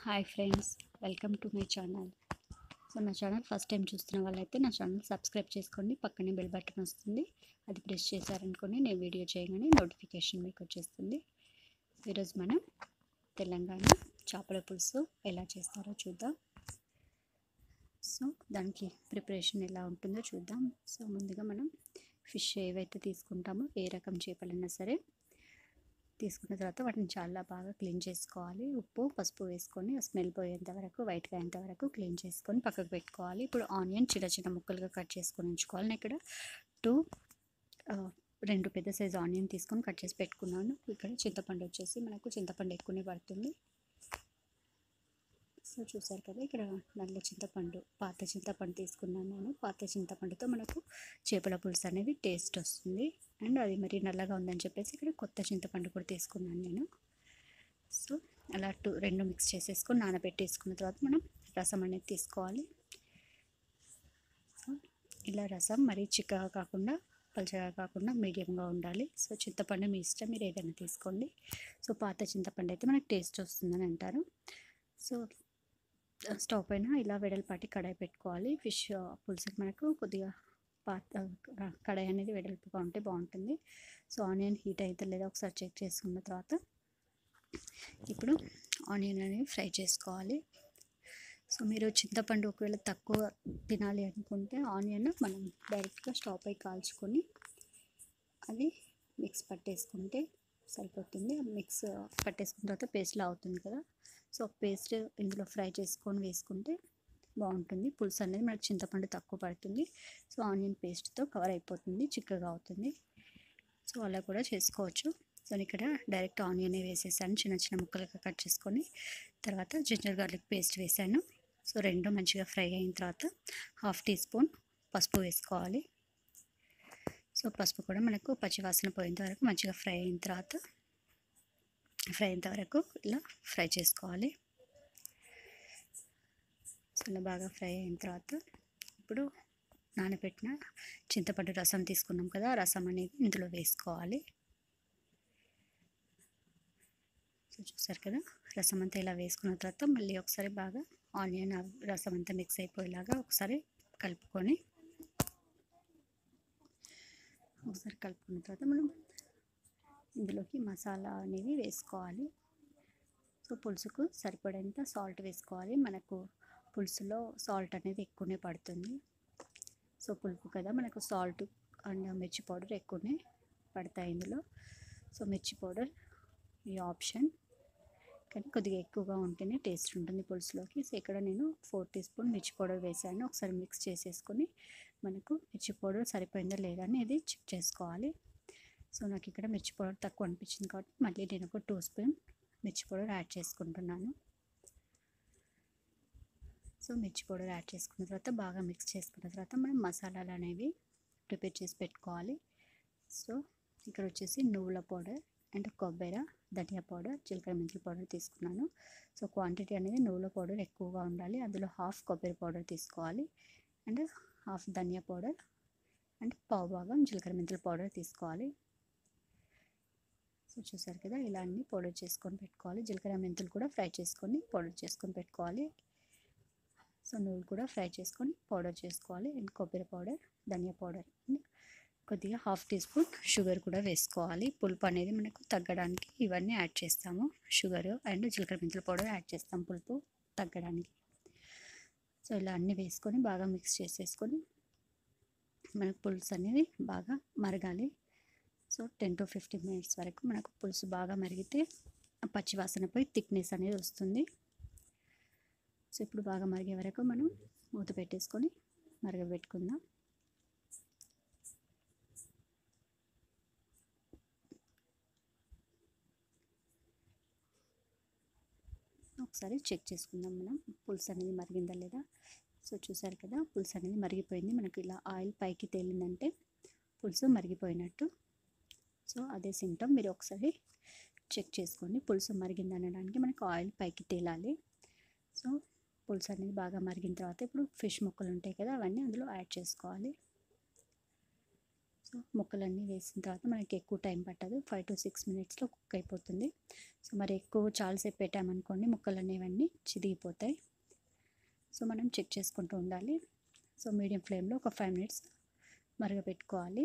hi friends welcome to my channel so నా channel first time చూస్తున్న వాళ్ళైతే నా ఛానల్ సబ్స్క్రైబ్ చేసుకోండి పక్కనే బెల్ బటన్ వస్తుంది అది ప్రెస్ చేశారనుకోండి నేను వీడియో చేయగానే నోటిఫికేషన్ మీకు వచ్చేస్తుంది ఈరోజు మనం తెలంగాణ చేపల పులుసు ఎలా చేస్తారో చూద్దాం సో దానికి ప్రిపరేషన్ ఎలా ఉంటుందో చూద్దాం సో ముందుగా మనం ఫిష్ ఏవైతే తీసుకుంటామో ఏ రకం చేపలైనా సరే తీసుకున్న తర్వాత వాటిని చాలా బాగా క్లీన్ చేసుకోవాలి ఉప్పు పసుపు వేసుకొని స్మెల్ పోయేంత వరకు వైట్గా అయ్యేంత వరకు క్లీన్ చేసుకొని పక్కకు పెట్టుకోవాలి ఇప్పుడు ఆనియన్ చిన్న చిన్న ముక్కలుగా కట్ చేసుకొని ఉంచుకోవాలి నేను ఇక్కడ టూ రెండు పెద్ద సైజు ఆనియన్ తీసుకొని కట్ చేసి పెట్టుకున్నాను ఇక్కడ చింతపండు వచ్చేసి మనకు చింతపండు ఎక్కువనే పడుతుంది సో చూసారు కదా ఇక్కడ నల్ల చింతపండు పాత చింతపండు తీసుకున్నాను నేను పాత చింతపండుతో మనకు చేపల పులుసు అనేది టేస్ట్ వస్తుంది అండ్ అది మరి నల్లగా ఉందని చెప్పేసి ఇక్కడ కొత్త చింతపండు కూడా తీసుకున్నాను నేను సో అలా టూ రెండు మిక్స్ చేసేసుకొని నానబెట్టేసుకున్న తర్వాత మనం రసం అనేది తీసుకోవాలి సో ఇలా రసం మరీ చిక్కగా కాకుండా పలచగా కాకుండా మీడియంగా ఉండాలి సో చింతపండు మీ ఇష్టం మీరు ఏదైనా తీసుకోండి సో పాత చింతపండు అయితే మనకు టేస్ట్ వస్తుందని అంటారు సో స్టవ్ పైన ఇలా వెడల్పాటి కడాయి పెట్టుకోవాలి ఫిష్ పులుసుకి మనకు కొద్దిగా పాత కడాయి అనేది వెడల్పుగా ఉంటే బాగుంటుంది సో ఆనియన్ హీట్ అయితే లేదా ఒకసారి చెక్ చేసుకున్న తర్వాత ఇప్పుడు ఆనియన్ అనేది ఫ్రై చేసుకోవాలి సో మీరు చింతపండు ఒకవేళ తక్కువ తినాలి అనుకుంటే ఆనియన్ మనం డైరెక్ట్గా స్టవ్ పై కాల్చుకొని అది మిక్స్ పట్టేసుకుంటే సరిపోతుంది మిక్స్ పట్టేసుకున్న తర్వాత పేస్ట్లా అవుతుంది కదా సో పేస్ట్ ఇందులో ఫ్రై చేసుకొని వేసుకుంటే బాగుంటుంది పులుసు అనేది మనకు చింతపండు తక్కువ పడుతుంది సో ఆనియన్ పేస్ట్తో కవర్ అయిపోతుంది చిక్కగా అవుతుంది సో అలా కూడా చేసుకోవచ్చు సో ఇక్కడ డైరెక్ట్ ఆనియనే వేసేసాను చిన్న చిన్న ముక్కలుగా కట్ చేసుకొని తర్వాత జింజర్ గార్లిక్ పేస్ట్ వేసాను సో రెండు మంచిగా ఫ్రై అయిన తర్వాత హాఫ్ టీ స్పూన్ పసుపు వేసుకోవాలి సో పసుపు కూడా మనకు పచ్చివాసన పోయేంత వరకు మంచిగా ఫ్రై అయిన తర్వాత ఫ్రై అయ్యేంత వరకు ఇలా ఫ్రై చేసుకోవాలి సో ఇలా బాగా ఫ్రై అయిన తర్వాత ఇప్పుడు నానబెట్టిన చింతపండు రసం తీసుకున్నాం కదా ఆ రసం అనేది ఇందులో వేసుకోవాలి సో చూసారు కదా రసం అంతా ఇలా వేసుకున్న తర్వాత మళ్ళీ ఒకసారి బాగా ఆనియన్ రసం అంతా మిక్స్ అయిపోయేలాగా ఒకసారి కలుపుకొని ఒకసారి కలుపుకున్న తర్వాత మనం ఇందులోకి మసాలా అనేవి వేసుకోవాలి సో పులుసుకు సరిపడేంత సాల్ట్ వేసుకోవాలి మనకు పులుసులో సాల్ట్ అనేది ఎక్కువనే పడుతుంది సో పులుపు కదా మనకు సాల్ట్ అండ్ మిర్చి పౌడర్ ఎక్కువనే పడతాయి ఇందులో సో మిర్చి పౌడర్ ఈ ఆప్షన్ కానీ కొద్దిగా ఎక్కువగా ఉంటేనే టేస్ట్ ఉంటుంది పులుసులోకి సో ఇక్కడ నేను ఫోర్ టీ స్పూన్ మిర్చి పౌడర్ వేసాను ఒకసారి మిక్స్ చేసేసుకొని మనకు మిర్చి పౌడర్ సరిపోయిందా లేదా అనేది చెక్ చేసుకోవాలి సో నాకు ఇక్కడ మిర్చి పౌడర్ తక్కువ అనిపించింది కాబట్టి మళ్ళీ నేను ఒక టూ స్పూన్ మిర్చి పౌడర్ యాడ్ చేసుకుంటున్నాను సో మిర్చి పౌడర్ యాడ్ చేసుకున్న తర్వాత బాగా మిక్స్ చేసుకున్న తర్వాత మనం మసాలాలు అనేవి ప్రిపేర్ చేసి పెట్టుకోవాలి సో ఇక్కడ వచ్చేసి నువ్వుల పౌడర్ అండ్ కొబ్బరి ధనియా పౌడర్ జీలకర్ర మెంతుల పౌడర్ తీసుకున్నాను సో క్వాంటిటీ అనేది నువ్వుల పౌడర్ ఎక్కువగా ఉండాలి అందులో హాఫ్ కొబ్బరి పౌడర్ తీసుకోవాలి అండ్ హాఫ్ ధనియా పౌడర్ అండ్ పావు భాగం జీలకర్ర మెంతుల పౌడర్ తీసుకోవాలి సో చూసారు కదా ఇలా అన్ని పౌడర్ చేసుకొని పెట్టుకోవాలి జీలకర్ర మెంతులు కూడా ఫ్రై చేసుకొని పౌడర్ చేసుకొని పెట్టుకోవాలి సో నువ్వులు కూడా ఫ్రై చేసుకొని పౌడర్ చేసుకోవాలి అండ్ కొబ్బరి పౌడర్ ధనియా పౌడర్ కొద్దిగా హాఫ్ టీ స్పూన్ షుగర్ కూడా వేసుకోవాలి పులుపు అనేది మనకు తగ్గడానికి ఇవన్నీ యాడ్ చేస్తాము షుగర్ అండ్ జీలకర్ర మెంతుల పౌడర్ యాడ్ చేస్తాం పులుపు తగ్గడానికి సో ఇలా అన్నీ వేసుకొని బాగా మిక్స్ చేసేసుకొని మనకు పులుసు అనేది బాగా మరగాలి so ten to fifteen minutes వరకు మనకు పులుసు బాగా మరిగితే పచ్చివాసన పోయి థిక్నెస్ అనేది వస్తుంది సో ఇప్పుడు బాగా మరిగే వరకు మనం మూత పెట్టేసుకొని మరగబెట్టుకుందాం ఒకసారి చెక్ చేసుకుందాం మనం పులుసు అనేది మరిగిందా లేదా సో చూసారు కదా పులుసు అనేది మరిగిపోయింది మనకు ఇలా ఆయిల్ పైకి తేలిందంటే పులుసు మరిగిపోయినట్టు సో అదే సింటమ్ మీరు ఒకసారి చెక్ చేసుకోండి పులుసు మరిగింది అనడానికి మనకు ఆయిల్ పైకి తేలాలి సో పులుసు అనేది బాగా మరిగిన తర్వాత ఇప్పుడు ఫిష్ ముక్కలు ఉంటాయి కదా అవన్నీ అందులో యాడ్ చేసుకోవాలి సో ముక్కలన్నీ వేసిన తర్వాత మనకి ఎక్కువ టైం పట్టదు ఫైవ్ టు సిక్స్ మినిట్స్లో కుక్ అయిపోతుంది సో మరి ఎక్కువ చాలాసేపు పెట్టామనుకోండి ముక్కలు అనేవన్నీ చిదిగిపోతాయి సో మనం చెక్ చేసుకుంటూ ఉండాలి సో మీడియం ఫ్లేమ్లో ఒక ఫైవ్ మినిట్స్ మరగపెట్టుకోవాలి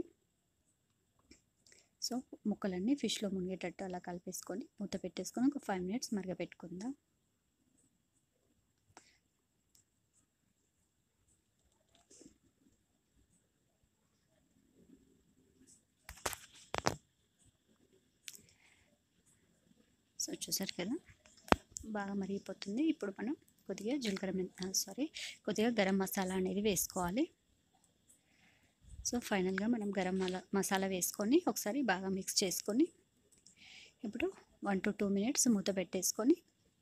సో ముక్కలన్నీ ఫిష్లో మునిగేటట్టు అలా కలిపేసుకొని మూత పెట్టేసుకొని ఒక ఫైవ్ మినిట్స్ మరగపెట్టుకుందాం సో చూసారు కదా బాగా మరిగిపోతుంది ఇప్పుడు మనం కొద్దిగా జీలకర్ర సారీ కొద్దిగా గరం మసాలా అనేది వేసుకోవాలి సో ఫైనల్గా మనం గరం మసాలా వేసుకొని ఒకసారి బాగా మిక్స్ చేసుకొని ఇప్పుడు వన్ టు టూ మినిట్స్ మూత పెట్టేసుకొని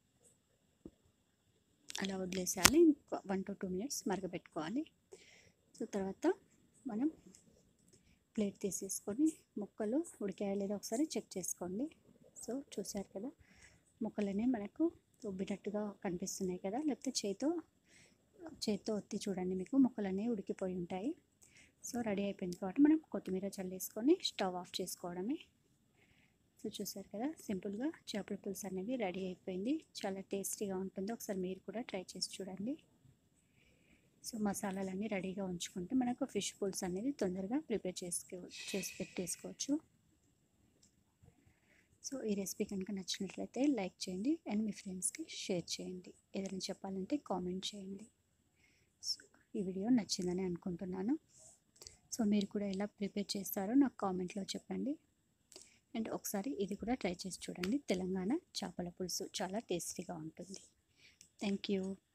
అలా వదిలేసేయాలి వన్ టు టూ మినిట్స్ మరగపెట్టుకోవాలి సో తర్వాత మనం ప్లేట్ తీసేసుకొని ముక్కలు ఉడికాయో లేదో ఒకసారి చెక్ చేసుకోండి సో చూసారు కదా ముక్కలనే మనకు ఉబ్బినట్టుగా కనిపిస్తున్నాయి కదా లేకపోతే చేతితో చేతితో ఒత్తి చూడండి మీకు ముక్కలన్నీ ఉడికిపోయి ఉంటాయి సో రెడీ అయిపోయింది కాబట్టి మనం కొత్తిమీర చల్లేసుకొని స్టవ్ ఆఫ్ చేసుకోవడమే సో చూసారు కదా సింపుల్గా చేపల పులుసు అనేది రెడీ అయిపోయింది చాలా టేస్టీగా ఉంటుంది ఒకసారి మీరు కూడా ట్రై చేసి చూడండి సో మసాలాలన్నీ రెడీగా ఉంచుకుంటే మనకు ఫిష్ పులుసు అనేది తొందరగా ప్రిపేర్ చేసుకో చేసి పెట్టేసుకోవచ్చు సో ఈ రెసిపీ కనుక నచ్చినట్లయితే లైక్ చేయండి అండ్ మీ ఫ్రెండ్స్కి షేర్ చేయండి ఏదైనా చెప్పాలంటే కామెంట్ చేయండి సో ఈ వీడియో నచ్చిందని అనుకుంటున్నాను సో మీరు కూడా ఎలా ప్రిపేర్ చేస్తారో నాకు కామెంట్లో చెప్పండి అండ్ ఒకసారి ఇది కూడా ట్రై చేసి చూడండి తెలంగాణ చేపల పులుసు చాలా టేస్టీగా ఉంటుంది థ్యాంక్ యూ